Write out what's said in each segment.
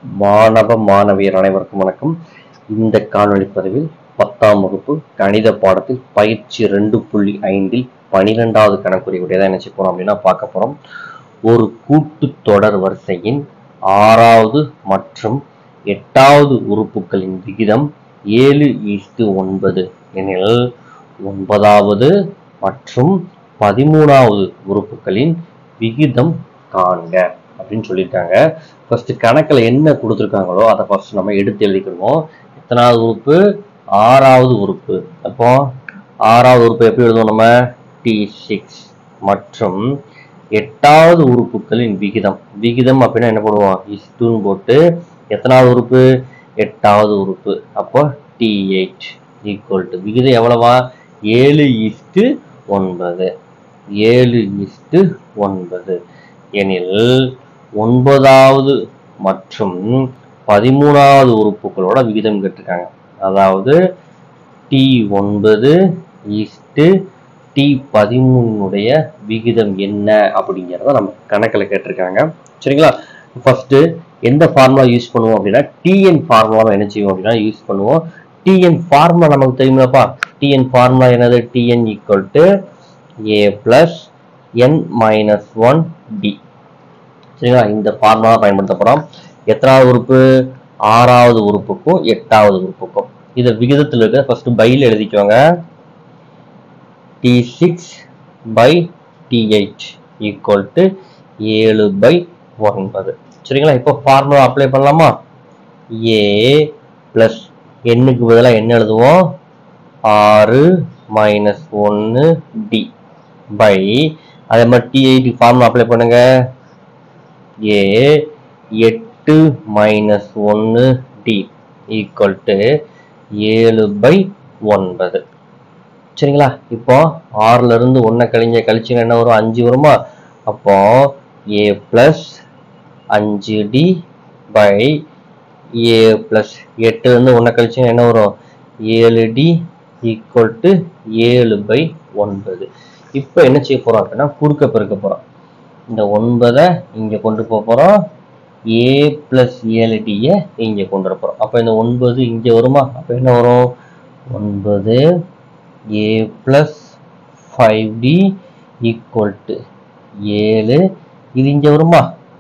மாணவ மாணவியர் அனைவருக்கும் வணக்கம் இந்த காணொளி பதிவில் பத்தாம் வகுப்பு கணித பாடத்தில் பயிற்சி ரெண்டு புள்ளி ஐந்தில் பனிரெண்டாவது கணக்குறியுடைய தான் என்ன செய்ய போறோம் அப்படின்னா பார்க்க போறோம் ஒரு கூட்டுத் தொடர் வரிசையின் ஆறாவது மற்றும் எட்டாவது உறுப்புகளின் விகிதம் ஏழு ஈஸ்டு ஒன்பது எனில் ஒன்பதாவது மற்றும் பதிமூணாவது உறுப்புகளின் விகிதம் காண்க அப்படின்னு சொல்லியிருக்காங்க ஃபர்ஸ்ட் கணக்கில் என்ன கொடுத்துருக்காங்களோ அதை ஃபர்ஸ்ட் நம்ம எடுத்து எழுதிக்கிடுவோம் எத்தனாவது உறுப்பு ஆறாவது உறுப்பு அப்போ ஆறாவது உறுப்பு எப்படி எழுதுவோம் நம்ம டி சிக்ஸ் மற்றும் எட்டாவது உறுப்புகளின் விகிதம் விகிதம் அப்படின்னா என்ன பண்ணுவோம் இஸ்டுன்னு போட்டு எத்தனாவது உறுப்பு எட்டாவது உறுப்பு அப்போ டி எயிட் ஈக்குவல் டு விகிதம் எவ்வளவா ஏழு இஸ்டு ஒன்பது ஏழு இஸ்டு ஒன்பது எனில் ஒன்பதாவது மற்றும் பதிமூணாவது உறுப்புகளோட விகிதம் கேட்டிருக்காங்க அதாவது டி ஒன்பது ஈஸ்டு டி பதிமூணுடைய விகிதம் என்ன அப்படிங்கிறத நம்ம கணக்கில் கேட்டிருக்காங்க சரிங்களா ஃபர்ஸ்ட் எந்த ஃபார்முலா யூஸ் பண்ணுவோம் அப்படின்னா டிஎன் ஃபார்முலா என்ன செய்வோம் அப்படின்னா யூஸ் பண்ணுவோம் டிஎன் ஃபார்முலா நமக்கு தெரியுமில்லப்பா டிஎன் ஃபார்முலா என்னது TN equal to A plus N minus one D சரிங்களா இந்த ஃபார்முலா பயன்படுத்த போகிறோம் எத்தனாவது உறுப்பு ஆறாவது உறுப்புக்கும் எட்டாவது உறுப்புக்கும் இதை விகிதத்தில் இருக்க ஃபர்ஸ்ட் பையில் எழுதிக்கோங்க T six by T eight equal to ஏழு பை ஒன்பது சரிங்களா இப்போ ஃபார்முலா அப்ளை பண்ணலாமா ஏ ப்ளஸ் எண்ணுக்கு பதிலாக என்ன எழுதுவோம் ஆறு மைனஸ் ஒன்று டி பை அதே மாதிரி டி எயிட் ஃபார்முலா அப்ளை பண்ணுங்க ஏ எட்டு மைனஸ் ஒன்று டி ஈக்குவல் டு ஏழு பை ஒன்பது சரிங்களா இப்போ ஆறுல இருந்து ஒன்றை கழிஞ்ச கழிச்சுங்க என்ன வரும் அஞ்சு வருமா அப்போ ஏ ப்ளஸ் அஞ்சு டி பை ஏ ப்ளஸ் எட்டுலேருந்து ஒன்றை கழிச்சுங்க என்ன வரும் ஏழு டி ஈக்குவல் டு ஏழு பை ஒன்பது இப்போ என்ன செய்ய போகிறோம் அப்படின்னா குறுக்க பெருக்க போகிறோம் இந்த ஒன்பதை இங்கே கொண்டு போக போகிறோம் ஏ ப்ளஸ் ஏழு டியை இங்கே கொண்டு வர போகிறோம் அப்போ இந்த ஒன்பது இங்கே வருமா அப்போ என்ன வரும் ஒன்பது A plus five D equal to ஏழு இது இங்கே வருமா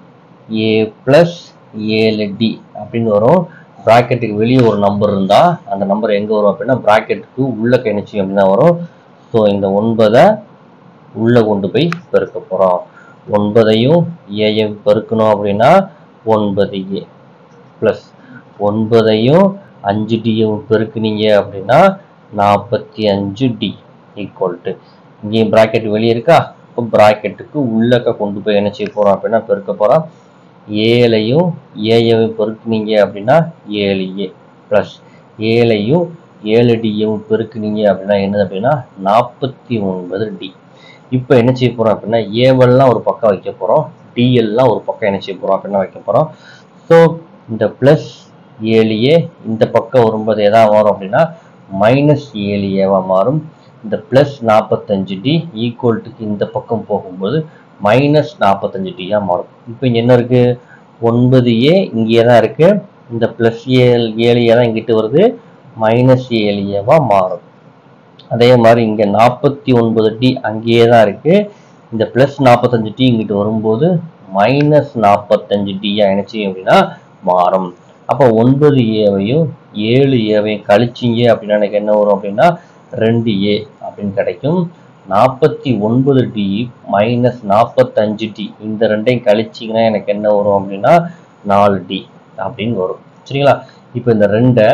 ஏ ப்ளஸ் ஏழு டி அப்படின்னு வரும் ப்ராக்கெட்டுக்கு வெளியே ஒரு நம்பர் இருந்தால் அந்த நம்பர் எங்கே வரும் அப்படின்னா ப்ராக்கெட்டுக்கு உள்ளே கணிச்சு அப்படின்னா வரும் ஸோ இந்த ஒன்பதை உள்ளே கொண்டு போய் பெருக்க போகிறோம் ஒன்பதையும் ஏயும் பெருக்கணும் அப்படின்னா ஒன்பது ஏ ப்ளஸ் ஒன்பதையும் அஞ்சு டியும் பெருக்குனீங்க அப்படின்னா நாற்பத்தி அஞ்சு டி ஈக்குவல் டு இங்கேயும் ப்ராக்கெட் வெளியே இருக்கா இப்போ ப்ராக்கெட்டுக்கு உள்ளக்க கொண்டு போய் என்ன செய்ய போகிறோம் அப்படின்னா பெருக்க போகிறோம் ஏழையும் ஏயையும் பெருக்குனீங்க அப்படின்னா ஏழு ஏ ப்ளஸ் ஏழையும் ஏழு டியும் பெருக்குனீங்க அப்படின்னா என்னது அப்படின்னா நாற்பத்தி ஒன்பது டி இப்போ என்ன செய்ய போகிறோம் அப்படின்னா ஏவல்லாம் ஒரு பக்கம் வைக்க போகிறோம் டிஎல்லாம் ஒரு பக்கம் என்ன செய்ய போகிறோம் அப்படின்னா வைக்க போகிறோம் ஸோ இந்த ப்ளஸ் ஏழு ஏ இந்த பக்கம் வரும்போது எதா வரும் அப்படின்னா மைனஸ் ஏழு ஏவா மாறும் இந்த ப்ளஸ் நாற்பத்தஞ்சு டி ஈக்குவல்ட்டுக்கு இந்த பக்கம் போகும்போது மைனஸ் நாற்பத்தஞ்சு டியாக மாறும் இப்போ இங்கே என்ன இருக்குது ஒன்பது ஏ இங்கே தான் இருக்குது இந்த ப்ளஸ் ஏழு ஏழு ஏ தான் இங்கிட்டு வருது மைனஸ் ஏழு ஏவா மாறும் அதே மாதிரி இங்கே நாற்பத்தி ஒன்பது டி அங்கேயே தான் இருக்குது இந்த ப்ளஸ் நாற்பத்தஞ்சு டி இங்கிட்டு வரும்போது மைனஸ் நாற்பத்தஞ்சு டியாக என்ன செய்யும் அப்படின்னா மாறும் அப்போ ஒன்பது ஏவையும் ஏழு ஏவையும் கழிச்சிங்க அப்படின்னா எனக்கு என்ன வரும் அப்படின்னா ரெண்டு ஏ அப்படின்னு கிடைக்கும் நாற்பத்தி ஒன்பது டி மைனஸ் நாற்பத்தஞ்சு டி இந்த ரெண்டையும் கழிச்சிங்கன்னா எனக்கு என்ன வரும் அப்படின்னா நாலு டி அப்படின்னு வரும் சரிங்களா இப்போ இந்த ரெண்டை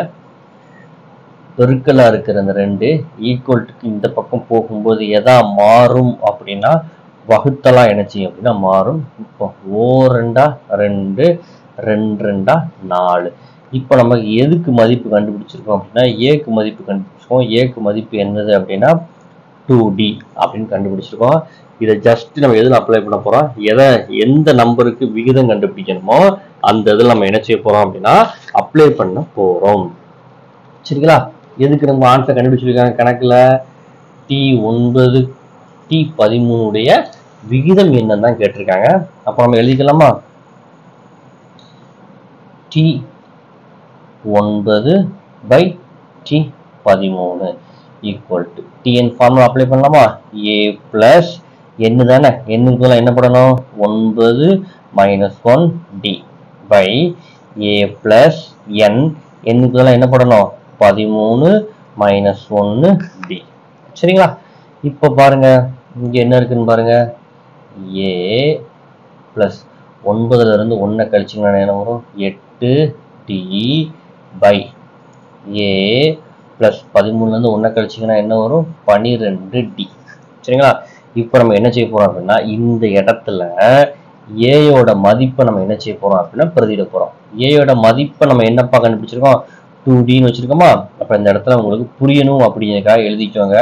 பெருக்கலாக இருக்கிற அந்த ரெண்டு ஈக்குவல்ட்டுக்கு இந்த பக்கம் போகும்போது எதா மாறும் அப்படின்னா வகுத்தலாம் என்ன செய்யும் அப்படின்னா மாறும் இப்போ ஓ ரெண்டா ரெண்டு ரெண்டு ரெண்டா நாலு இப்போ நமக்கு எதுக்கு மதிப்பு கண்டுபிடிச்சிருக்கோம் அப்படின்னா ஏக்கு மதிப்பு கண்டுபிடிச்சிருக்கோம் ஏக்கு மதிப்பு என்னது அப்படின்னா டூ டி அப்படின்னு கண்டுபிடிச்சிருக்கோம் இதை ஜஸ்ட் நம்ம எதில் அப்ளை பண்ண போகிறோம் எதை எந்த நம்பருக்கு விகிதம் கண்டுபிடிக்கணுமோ அந்த இதில் நம்ம என்ன செய்ய போகிறோம் அப்படின்னா அப்ளை பண்ண போகிறோம் சரிங்களா எதுக்கு நம்ம ஆன்சர் கண்டுபிடிச்சிருக்காங்க கணக்கில் டி ஒன்பது டி பதிமூணுடைய விகிதம் என்னன்னு தான் கேட்டிருக்காங்க அப்போ நம்ம எழுதிக்கலாமா டி ஒன்பது பை டி பதிமூணு equal to TN formula apply பண்ணலாமா ஏ பிளஸ் என்ன தானே என்னுக்கு என்ன பண்ணணும் ஒன்பது minus one D by A plus N என்னுக்கு என்ன பண்ணணும் பதிமூணு மைனஸ் ஒன்று டி சரிங்களா இப்போ பாருங்க இங்க என்ன இருக்குன்னு பாருங்க ஏ பிளஸ் ஒன்பதுல இருந்து ஒன்றை கழிச்சிங்கன்னா என்ன வரும் எட்டு டி பை ஏ ப்ளஸ் பதிமூணுலேருந்து ஒன்றை கழிச்சிங்கன்னா என்ன வரும் பன்னிரெண்டு டி சரிங்களா இப்போ நம்ம என்ன செய்ய போகிறோம் அப்படின்னா இந்த இடத்துல ஏயோட மதிப்பை நம்ம என்ன செய்ய போகிறோம் அப்படின்னா பிரதியிட போகிறோம் ஏயோட மதிப்பை நம்ம என்னப்பா கண்டுபிடிச்சிருக்கோம் டூ டின்னு வச்சுருக்கோமா அப்போ இந்த இடத்துல உங்களுக்கு புரியணும் அப்படிங்கிறதுக்காக எழுதிக்கோங்க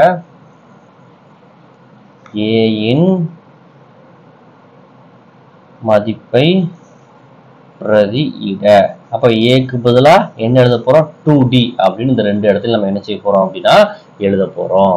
ஏயின் மதிப்பை பிரதியிட அப்ப ஏக்கு பதிலா என்ன எழுத போறோம் டூ டி அப்படின்னு இந்த ரெண்டு இடத்துல நம்ம என்ன செய்ய போறோம் அப்படின்னா எழுத போறோம்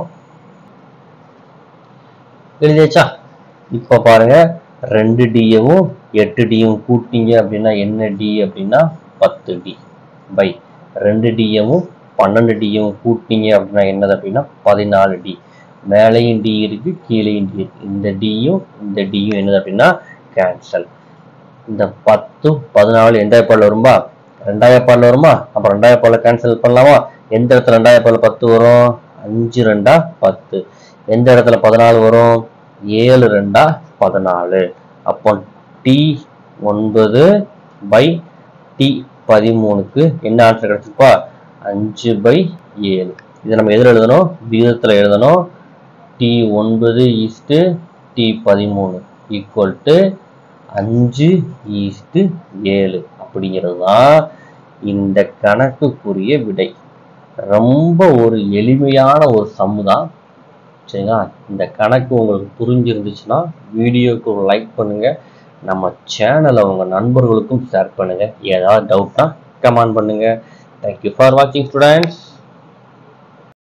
எழுதியாச்சா இப்ப பாருங்க ரெண்டு டியவும் எட்டு டியும் கூட்டிங்க அப்படின்னா என்ன டி அப்படின்னா பத்து டி பை ரெண்டு டியவும் பன்னெண்டு டியும் கூட்டிங்க அப்படின்னா என்னது அப்படின்னா பதினாலு டி மேலையும் டி இருக்கு கீழேயும் டி இருக்கு இந்த டியும் இந்த டியும் என்னது அப்படின்னா கேன்சல் இந்த பத்து பதினாலு ரெண்டாயிரம் பால் வரும்பா ரெண்டாயிரம் பால் வருமா அப்போ ரெண்டாயிரம் பால் கேன்சல் பண்ணலாமா எந்த இடத்துல ரெண்டாயிரம் பால் பத்து வரும் அஞ்சு ரெண்டா பத்து எந்த இடத்துல பதினாலு வரும் ஏழு ரெண்டா பதினாலு அப்போ டி ஒன்பது பை டி பதிமூணுக்கு என்ன ஆன்சர் கிடைச்சிருப்பா அஞ்சு பை ஏழு இதை நம்ம எதில் எழுதணும் விகிதத்தில் எழுதணும் டி ஒன்பது ஈஸ்ட்டு டி பதிமூணு ஈக்குவல் டு அஞ்சு ஈஸ்ட்டு ஏழு அப்படிங்கிறது தான் இந்த கணக்குக்குரிய விடை ரொம்ப ஒரு எளிமையான ஒரு சம்மு தான் சரிங்களா இந்த கணக்கு உங்களுக்கு புரிஞ்சிருந்துச்சுன்னா வீடியோக்கு ஒரு லைக் பண்ணுங்க நம்ம சேனலை உங்கள் நண்பர்களுக்கும் ஷேர் பண்ணுங்க ஏதாவது டவுட்னா கமெண்ட் பண்ணுங்க தேங்க்யூ ஃபார் வாட்சிங் ஸ்டூடெண்ட்ஸ்